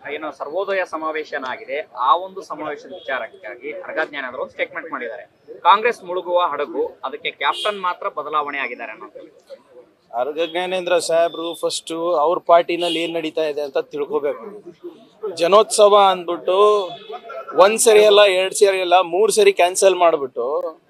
ಏನು ಸರ್ವೋದಯ ಸಮಾವೇಶನ ಆಗಿದೆ ಆ ಒಂದು ಸಮಾವೇಶದ ವಿಚಾರಕ್ಕಾಗಿ ಅರ್ಗಜ್ಞಾನದರು ಒಂದು ಸ್ಟೇಟ್ಮೆಂಟ್ ಮಾಡಿದ್ದಾರೆ ಕಾಂಗ್ರೆಸ್ ಮುಳುಗುವ ಹಡಗು ಅದಕ್ಕೆ ಕ್ಯಾಪ್ಟನ್ ಮಾತ್ರ ಬದಲಾವಣೆ ಆಗಿದ್ದಾರೆ ಅನ್ನೋದು ಅರ್ಗ ಜ್ಞಾನೇಂದ್ರ ಸಾಹೇಬ್ರು ಫಸ್ಟ್ ಅವ್ರ ಪಾರ್ಟಿನಲ್ಲಿ ಏನ್ ನಡೀತಾ ಇದೆ ಅಂತ ತಿಳ್ಕೊಬೇಕು ಜನೋತ್ಸವ ಅಂದ್ಬಿಟ್ಟು ಒಂದ್ ಸರಿ ಅಲ್ಲ ಎರಡ್ ಸರಿ ಅಲ್ಲ ಮೂರ್ ಸರಿ ಕ್ಯಾನ್ಸಲ್ ಮಾಡ್ಬಿಟ್ಟು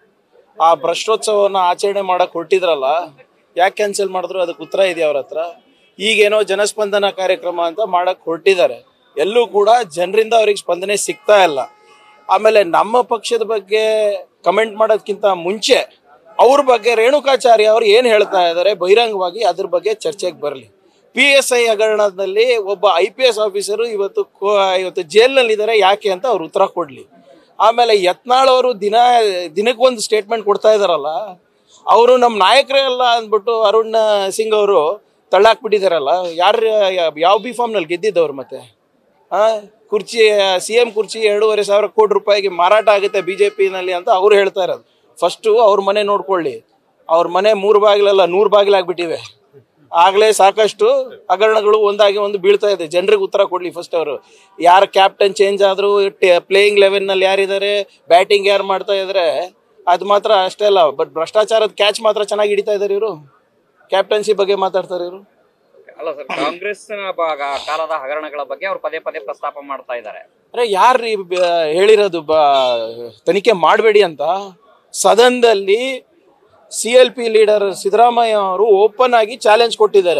ಆ ಭ್ರಷ್ಟೋತ್ಸವವನ್ನ ಆಚರಣೆ ಮಾಡಕ್ ಹೊರಟಿದ್ರಲ್ಲ ಯಾಕೆ ಕ್ಯಾನ್ಸಲ್ ಮಾಡಿದ್ರು ಅದಕ್ಕೆ ಉತ್ತರ ಇದೆ ಅವ್ರ ಹತ್ರ ಈಗೇನೋ ಜನಸ್ಪಂದನ ಕಾರ್ಯಕ್ರಮ ಅಂತ ಮಾಡಕ್ ಹೊರಟಿದ್ದಾರೆ ಎಲ್ಲೂ ಕೂಡ ಜನರಿಂದ ಅವ್ರಿಗೆ ಸ್ಪಂದನೆ ಸಿಗ್ತಾ ಇಲ್ಲ ಆಮೇಲೆ ನಮ್ಮ ಪಕ್ಷದ ಬಗ್ಗೆ ಕಮೆಂಟ್ ಮಾಡೋದ್ಕಿಂತ ಮುಂಚೆ ಅವ್ರ ಬಗ್ಗೆ ರೇಣುಕಾಚಾರ್ಯ ಅವರು ಏನ್ ಹೇಳ್ತಾ ಇದ್ದಾರೆ ಬಹಿರಂಗವಾಗಿ ಅದ್ರ ಬಗ್ಗೆ ಚರ್ಚೆಗೆ ಬರಲಿ ಪಿ ಎಸ್ ಐ ಹಗರಣದಲ್ಲಿ ಒಬ್ಬ ಐ ಪಿ ಎಸ್ ಆಫೀಸರು ಇವತ್ತು ಕೋ- ಇವತ್ತು ಜೈಲ್ನಲ್ಲಿ ಇದ್ದಾರೆ ಯಾಕೆ ಅಂತ ಅವ್ರು ಉತ್ತರ ಕೊಡ್ಲಿ ಆಮೇಲೆ ಯತ್ನಾಳ್ ಅವರು ದಿನ ದಿನಕ್ಕೊಂದು ಸ್ಟೇಟ್ಮೆಂಟ್ ಕೊಡ್ತಾ ಇದಾರಲ್ಲ ಅವರು ನಮ್ಮ ನಾಯಕರೇ ಅಲ್ಲ ಅಂದ್ಬಿಟ್ಟು ಅರುಣ್ ಸಿಂಗ್ ಅವರು ತಳ್ಳಾಕ್ಬಿಟ್ಟಿದಾರಲ್ಲ ಯಾರು ಯಾವ ಬಿ ಫಾರ್ಮ್ನಲ್ಲಿ ಗೆದ್ದಿದ್ದವ್ರು ಮತ್ತೆ ಆ ಕುರ್ಚಿ ಸಿ ಎಂ ಕುರ್ಚಿ ಎರಡೂವರೆ ಸಾವಿರ ಕೋಟಿ ರೂಪಾಯಿಗೆ ಮಾರಾಟ ಆಗುತ್ತೆ ಬಿಜೆಪಿನಲ್ಲಿ ಅಂತ ಅವ್ರು ಹೇಳ್ತಾ ಇರೋದು ಫಸ್ಟು ಅವ್ರ ಮನೆ ನೋಡ್ಕೊಳ್ಳಿ ಅವ್ರ ಮನೆ ಮೂರು ಬಾಗಿಲಲ್ಲ ನೂರು ಬಾಗಿಲಾಗ್ಬಿಟ್ಟಿವೆ ಆಗ್ಲೇ ಸಾಕಷ್ಟು ಹಗರಣಗಳು ಒಂದಾಗಿ ಒಂದು ಬೀಳ್ತಾ ಇದೆ ಜನರಿಗೆ ಉತ್ತರ ಕೊಡ್ಲಿ ಫಸ್ಟ್ ಅವರು ಯಾರು ಕ್ಯಾಪ್ಟನ್ ಚೇಂಜ್ ಆದ್ರು ಪ್ಲೇಯಿಂಗ್ ಲೆವೆನ್ ನಲ್ಲಿ ಯಾರಿದ್ದಾರೆ ಬ್ಯಾಟಿಂಗ್ ಯಾರು ಮಾಡ್ತಾ ಇದಾರೆ ಅದು ಮಾತ್ರ ಅಷ್ಟೇ ಅಲ್ಲ ಬಟ್ ಭ್ರಷ್ಟಾಚಾರದ ಕ್ಯಾಚ್ ಮಾತ್ರ ಚೆನ್ನಾಗಿ ಹಿಡಿತಾ ಇದಾರೆ ಇವರು ಕ್ಯಾಪ್ಟನ್ಸಿ ಬಗ್ಗೆ ಮಾತಾಡ್ತಾರೆ ಇವರು ಅಲ್ಲ ಸರ್ ಕಾಂಗ್ರೆಸ್ ಕಾಲದ ಹಗರಣಗಳ ಬಗ್ಗೆ ಅವ್ರು ಪದೇ ಪದೇ ಪ್ರಸ್ತಾಪ ಮಾಡ್ತಾ ಇದ್ದಾರೆ ಅರೆ ಯಾರ್ರೀ ಬ- ಹೇಳಿರೋದು ಬ ತನಿಖೆ ಮಾಡಬೇಡಿ ಅಂತ ಸದನದಲ್ಲಿ C L P leader Siddaramaiah ಅವರು ಓಪನ್ ಆಗಿ ಚಾಲೆಂಜ್ ಕೊಟ್ಟಿದ್ದಾರೆ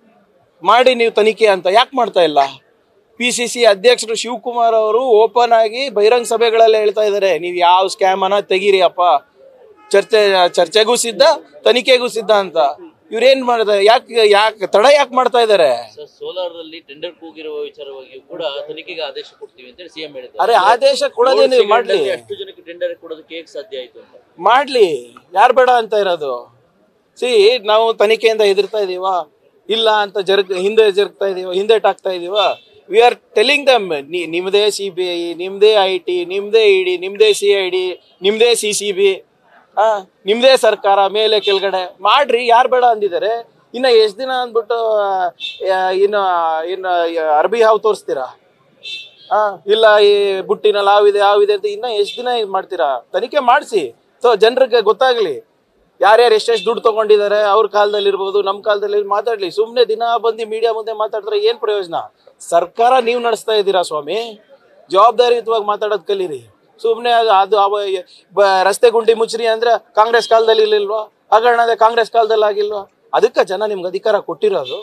ಮಾಡಿ ನೀವು ತನಿಖೆ ಅಂತ ಯಾಕೆ ಮಾಡ್ತಾ ಇಲ್ಲ ಪಿ ಸಿ ಸಿ ಅಧ್ಯಕ್ಷರು ಶಿವಕುಮಾರ್ ಅವರು ಓಪನ್ ಆಗಿ ಬಹಿರಂಗ ಸಭೆಗಳಲ್ಲಿ ಹೇಳ್ತಾ ಇದ್ದಾರೆ ನೀವು ಯಾವ ಸ್ಕ್ಯಾಮ್ ಅನ್ನ ತೆಗೀರಿ ಅಪ್ಪ ಚರ್ಚೆ ಚರ್ಚೆಗೂ ಸಿದ್ಧ ತನಿಖೆಗೂ ಸಿದ್ಧ ಅಂತ ಇವ್ರೇನ್ ಮಾಡಿದ್ದಾರೆ ಯಾಕೆ ಯಾಕೆ ತಡ ಯಾಕೆ ಮಾಡ್ತಾ ಇದ್ದಾರೆ ಸರ್ ಸೋಲಾರ್ ಅಲ್ಲಿ ಟೆಂಡರ್ ಕೂಗಿರುವ ವಿಚಾರವಾಗಿಯೂ ಕೂಡ ತನಿಖೆಗೆ ಆದೇಶ ಕೊಡ್ತೀವಿ ಅಂತ ಸಿ ಎಂ ಹೇಳಿದ್ದಾರೆ ಅರೆ ಆದೇಶ ಕೊಡೋದೇ ನೀವು ಮಾಡ್ಲಿ ಅಷ್ಟು ಜನಕ್ಕೆ ಟೆಂಡರ್ ಕೊಡೋದಕ್ಕೆ ಹೇಗೆ ಸಾಧ್ಯ ಆಯ್ತು ಅಂತ ಮಾಡ್ಲಿ ಯಾರು ಬೇಡ ಅಂತ ಇರೋದು ಸಿ ನಾವು ತನಿಖೆಯಿಂದ ಹೆದರ್ತಾ ಇದೀವ ಇಲ್ಲ ಅಂತ ಜರ್ಗ್ ಹಿಂದೆ ಜರುಗ್ತಾ ಇದೀವ ಹಿಂದೆ ಟಾಕ್ತಾ ಇದೀವ ವಿ ಆರ್ ಟೆಲಿಂಗ್ ದಮ್ ನಿಮ್ದೇ ಸಿ ಬಿ ಐ ನಿಮ್ದೇ ಐ ಟಿ ನಿಮ್ದೇ ಇ ಡಿ ನಿಮ್ದೇ ಸಿ ಐ ಡಿ ನಿಮ್ದೇ ಸಿ ಸಿ ಬಿ ಆ ನಿಮ್ದೇ ಸರ್ಕಾರ ಮೇಲೆ ಕೆಳಗಡೆ ಮಾಡ್ರಿ ಯಾರು ಬೇಡ ಅಂದಿದ್ದಾರೆ ಇನ್ನ ಎಷ್ಟು ದಿನ ಅಂದ್ಬಿಟ್ಟು ಆ, ಇನ್ನು ಇನ್ನು ಅರ್ಬಿ ಹಾವು ತೋರಿಸ್ತೀರಾ ಆ ಇಲ್ಲ ಈ ಬುಟ್ಟಿನಲ್ಲಿ ಹಾವಿದೆ ಹಾವಿದೆ ಅಂತ ಇನ್ನ ಎಷ್ಟು ದಿನ ಇದ್ ಮಾಡ್ತೀರಾ ತನಿಖೆ ಮಾಡಿಸಿ ಸೊ ಜನರಿಗೆ ಗೊತ್ತಾಗ್ಲಿ ಯಾರ್ಯಾರು ಎಷ್ಟೆಷ್ಟು ದುಡ್ಡು ತಗೊಂಡಿದ್ದಾರೆ ಅವ್ರ ಕಾಲದಲ್ಲಿ ಇರ್ಬೋದು ನಮ್ಮ ಕಾಲದಲ್ಲಿ ಮಾತಾಡ್ಲಿ ಸುಮ್ಮನೆ ದಿನ ಬಂದು ಮೀಡಿಯಾ ಮುಂದೆ ಮಾತಾಡಿದ್ರೆ ಏನ್ ಪ್ರಯೋಜನ ಸರ್ಕಾರ ನೀವು ನಡೆಸ್ತಾ ಇದ್ದೀರಾ ಸ್ವಾಮಿ ಜವಾಬ್ದಾರಿಯುತವಾಗಿ ಮಾತಾಡೋದು ಕಲೀರಿ ಸುಮ್ಮನೆ ಅದು ಅದು ಅವ ಬ- ರಸ್ತೆ ಗುಂಡಿ ಮುಚ್ಚ್ರಿ ಅಂದ್ರೆ ಕಾಂಗ್ರೆಸ್ ಕಾಲದಲ್ಲಿ ಇರ್ಲಿಲ್ವಾ ಹಗರಣದ ಕಾಂಗ್ರೆಸ್ ಕಾಲದಲ್ಲಿ ಆಗಿಲ್ವಾ ಅದಕ್ಕೆ ಜನ ನಿಮ್ಗೆ ಅಧಿಕಾರ ಕೊಟ್ಟಿರೋದು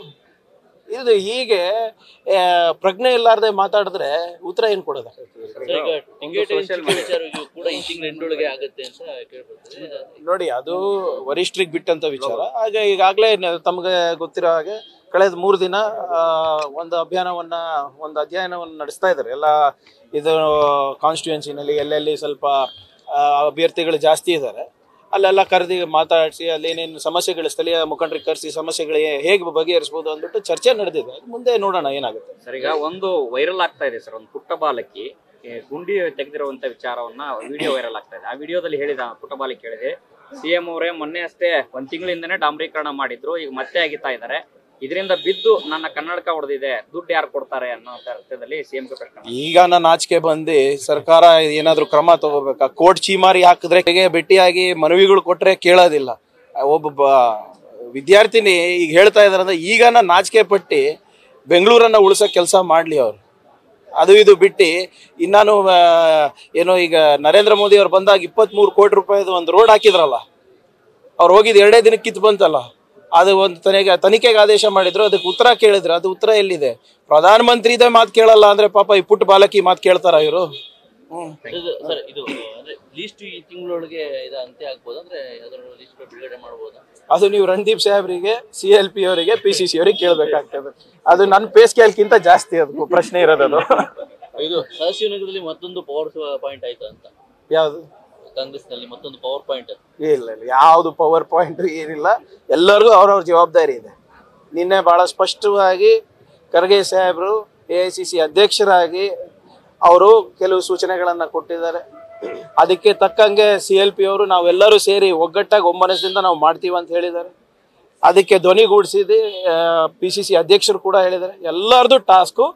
ಇದು ಹೀಗೆ ಆ, ಪ್ರಜ್ಞೆ ಇಲ್ಲಾರ್ದೆ ಮಾತಾಡಿದ್ರೆ ಉತ್ತರ ಏನ್ ಕೊಡೋದು ಸರ್ ಈಗ ಟಿಕೆಟ್ ಹಂಚಿಕೆ ವಿಚಾರವಾಗಿಯೂ ಕೂಡ ಈ ತಿಂಗಳ ಎಂಡೊಳಗೆ ಆಗುತ್ತೆ ಅಂತ ಕೇಳ್ಬರ್ತದೆ ನೋಡಿ ಅದು ವರಿಷ್ಠರಿಗೆ ಬಿಟ್ಟಂತ ವಿಚಾರ ಹಾಗೆ ಈಗಾಗಲೇ ತಮಗೆ ಗೊತ್ತಿರೋ ಹಾಗೆ ಕಳೆದ ಮೂರು ದಿನ ಆ, ಒಂದು ಅಭಿಯಾನವನ್ನ ಒಂದು ಅಧ್ಯಯನವನ್ನು ನಡೆಸ್ತಾ ಇದ್ದಾರೆ ಎಲ್ಲ ಇದು ಕಾನ್ಸ್ಟಿಟ್ಯೂನ್ಸಿನಲ್ಲಿ ಎಲ್ಲೆಲ್ಲಿ ಸ್ವಲ್ಪ ಆ, ಅಭ್ಯರ್ಥಿಗಳು ಜಾಸ್ತಿ ಇದ್ದಾರೆ ಅಲ್ಲೆಲ್ಲ ಕರೆದಿ ಮಾತಾಡಿಸಿ ಅಲ್ಲಿ ಏನೇನು ಸಮಸ್ಯೆಗಳು ಸ್ಥಳೀಯ ಮುಖಂಡರಿಗೆ ಕರೆಸಿ ಸಮಸ್ಯೆಗಳು ಹೇಗೆ ಬಗೆಹರಿಸ್ಬೋದು ಅಂದ್ಬಿಟ್ಟು ಚರ್ಚೆ ನಡೆದಿದೆ ಅದು ಮುಂದೆ ನೋಡೋಣ ಏನಾಗುತ್ತೆ ಸರ್ ಈಗ ಒಂದು ವೈರಲ್ ಆಗ್ತಾ ಇದೆ ಸರ್ ಒಂದು ಪುಟ್ಟ ಬಾಲಕಿ ಏ, ಗುಂಡಿ ತೆಗೆದಿರುವಂತ ವಿಚಾರವನ್ನ ವಿಡಿಯೋ ವೈರಲ್ ಆಗ್ತಾ ಇದೆ ಆ ವಿಡಿಯೋದಲ್ಲಿ ಹೇಳಿದ ಪುಟ್ಟ ಬಾಲಕಿ ಹೇಳಿದೆ ಸಿಎಂ ಅವರೇ ಮೊನ್ನೆ ಅಷ್ಟೇ ಒಂದ್ ತಿಂಗಳಿಂದನೇ ಡಾಂಬರೀಕರಣ ಮಾಡಿದ್ರು ಈಗ ಮತ್ತೆ ಆಗಿತಾ ಇದ್ದಾರೆ ಇದರಿಂದ ಬಿದ್ದು ನನ್ನ ಕನ್ನಡಕ ಹೊಡೆದಿದೆ ದುಡ್ಡು ಯಾರು ಕೊಡ್ತಾರೆ ಅನ್ನೋ ಅರ್ಥದಲ್ಲಿ ಸಿಎಂ ಪ್ರಶ್ನೆ ಈಗ ನಾನು ನಾಚಿಕೆ ಬಂದು ಸರ್ಕಾರ ಏನಾದ್ರೂ ಕ್ರಮ ತಗೋಬೇಕಾ ಕೋರ್ಟ್ ಚೀಮಾರಿ ಹಾಕಿದ್ರೆ ಹೇಗೆ ಭೇಟಿಯಾಗಿ ಮನವಿಗಳು ಕೊಟ್ರೆ ಕೇಳೋದಿಲ್ಲ ಒಬ್ಬ ಬ- ವಿದ್ಯಾರ್ಥಿನಿ ಈಗ ಹೇಳ್ತಾ ಇದಾರೆ ಅಂದ್ರೆ ಈಗ ನಾನು ನಾಚಿಕೆ ಪಟ್ಟಿ ಬೆಂಗಳೂರನ್ನ ಉಳಿಸೋ ಕೆಲಸ ಮಾಡ್ಲಿ ಅವ್ರು ಅದು ಇದು ಬಿಟ್ಟು ಇನ್ನಾನು ಆ, ಏನೋ ಈಗ ನರೇಂದ್ರ ಮೋದಿ ಅವ್ರು ಬಂದಾಗ ಇಪ್ಪತ್ಮೂರು ಕೋಟಿ ರೂಪಾಯಿದು ಒಂದು ರೋಡ್ ಹಾಕಿದ್ರಲ್ಲ ಅವ್ರು ಹೋಗಿದ್ದು ಎರಡೇ ದಿನಕ್ಕೆ ಕಿತ್ತು ಬಂತಲ್ಲ ಅದು ಒಂದು ತನಿಖೆ ತನಿಖೆಗೆ ಆದೇಶ ಮಾಡಿದ್ರು ಅದಕ್ಕೆ ಉತ್ತರ ಕೇಳಿದ್ರು ಅದು ಉತ್ತರ ಎಲ್ಲಿದೆ ಪ್ರಧಾನ ಮಂತ್ರಿ ಇದೇ ಮಾತು ಕೇಳಲ್ಲ ಅಂದ್ರೆ ಪಾಪ ಈ ಪುಟ್ಟ ಬಾಲಕಿ ಮಾತು ಕೇಳ್ತಾರ ಇವರು ಹ್ಮ್ ಇದು- ಸರ್ ಇದು ಅಂದ್ರೆ ಲೀಸ್ಟ್ ಈ ತಿಂಗಳೊಳಗೆ ಇದು ಅಂತ್ಯ ಆಗ್ಬೋದು ಅಂದ್ರೆ ಅದರ ಲಿಸ್ಟ್ ಬಿಡುಗಡೆ ಮಾಡ್ಬೋದಾ ಅದು ನೀವು ರಣದೀಪ್ ಸಾಹೇಬ್ರಿಗೆ ಸಿ ಎಲ್ ಪಿ ಅವರಿಗೆ ಪಿ ಸಿ ಸಿ ಅವರಿಗೆ ಕೇಳ್ಬೇಕಾಗ್ತದೆ ಅದು ನನ್ನ ಪೇ ಸ್ಕೇಲ್ಗಿಂತ ಜಾಸ್ತಿ ಅದು ಪ್ರಶ್ನೆ ಇರೋದು ಅದು ಇದು ಸಹಶಿವನಗರದಲ್ಲಿ ಮತ್ತೊಂದು ಪವರ್ ಪಾಯಿಂಟ್ ಆಯ್ತು ಅಂತ ಯಾವುದು ಕಾಂಗ್ರೆಸ್ ನಲ್ಲಿ ಮತ್ತೊಂದು ಪವರ್ ಪಾಯಿಂಟ್ ಇಲ್ಲ ಇಲ್ಲ ಯಾವುದು ಪವರ್ ಪಾಯಿಂಟ್ ಏನಿಲ್ಲ ಎಲ್ಲರಿಗೂ ಅವ್ರವ್ರ ಜವಾಬ್ದಾರಿ ಇದೆ ನಿನ್ನೆ ಬಹಳ ಸ್ಪಷ್ಟವಾಗಿ ಖರ್ಗೆ ಸಾಹೇಬರು ಎ ಐ ಸಿ ಸಿ ಅಧ್ಯಕ್ಷರಾಗಿ ಅವರು ಕೆಲವು ಸೂಚನೆಗಳನ್ನು ಕೊಟ್ಟಿದ್ದಾರೆ ಅದಕ್ಕೆ ತಕ್ಕಂಗೆ ಸಿ ಎಲ್ ಪಿ ಅವರು ನಾವೆಲ್ಲರೂ ಸೇರಿ ಒಗ್ಗಟ್ಟಾಗಿ ಒಮ್ಮನಸ್ಸಿಂದ ನಾವು ಮಾಡ್ತೀವಿ ಅಂತ ಹೇಳಿದ್ದಾರೆ ಅದಕ್ಕೆ ಧ್ವನಿಗೂಡಿಸಿದ್ದು ಪಿ ಸಿ ಸಿ ಅಧ್ಯಕ್ಷರು ಕೂಡ ಹೇಳಿದ್ದಾರೆ ಎಲ್ಲರದು ಟಾಸ್ಕು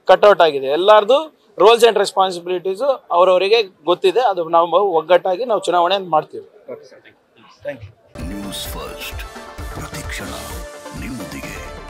ಕಟ್ಔಟ್ ಆಗಿದೆ ಎಲ್ಲಾರ್ದು ರೋಲ್ಸ್ ಅಂಡ್ ರೆಸ್ಪಾನ್ಸಿಬಿಲಿಟೀಸು ಅವರವರಿಗೆ ಗೊತ್ತಿದೆ ಅದು ನಾವು ಒಗ್ಗಟ್ಟಾಗಿ ನಾವು ಚುನಾವಣೆ ಮಾಡ್ತೀವಿ okay sir thank you thank you news first ಪ್ರತಿಕ್ಷಣ ನಿಮ್ಮೊಂದಿಗೆ